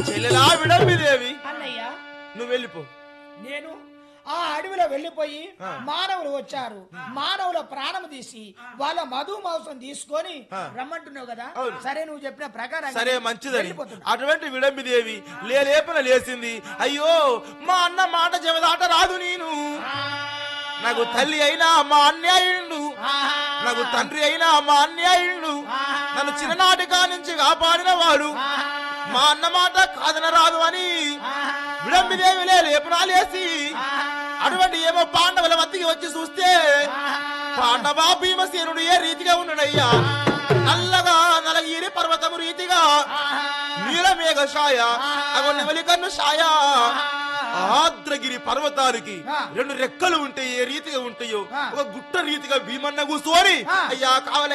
చెల్లెలా విడంబిదేవి అన్నయ్య నువ్వు వెళ్ళిపో నేను ఆ అడవిలో వెళ్ళిపోయి ఆ. మానవులు వచ్చారు మానవుల ప్రాణం తీసి వాళ్ళ మధు మాంసం తీసుకొని ఆ. రమ్మంటున్నావు కదా అవును. సరే నువ్వు చెప్పిన ప్రకారం సరే మంచిదని వెళ్ళిపోతున్నా. అటువంటి విడంబిదేవి లేలేపన లేసింది అయ్యో మా అన్న మాట చెమదాట రాదు నేను నాకు తల్లి అయినా మా అన్యాయుడు ఆహా. నాకు తండ్రి అయినా మా అన్యాయుడు ఆహా. నన్ను చిన్ననాటి నుంచి కాపాడిన వాడు ఆహా. మా అన్న మాట కాదన రాదు అని ఆహా. విడంబిదేవి లేపునాలేసి ఆహా. అటువంటి ఏమో పాండవుల మధ్యకి వచ్చి చూస్తే ఆహా. పాండవ భీమసేనుడు ఏ రీతిగా ఉన్నాడయ్యా నల్లగా నలగిరి పర్వతము రీతిగా ఆహా. నీలమేఘ ఛాయ అగో నెమలికన్ను ఛాయ ఆద్రగిరి పర్వతానికి ఆ. రెండు రెక్కలు ఉంటాయి ఏ రీతిగా ఉంటాయో ఆ. ఒక గుట్ట రీతిగా భీమన్న కూర్చోని ఆ. అయ్యా కావల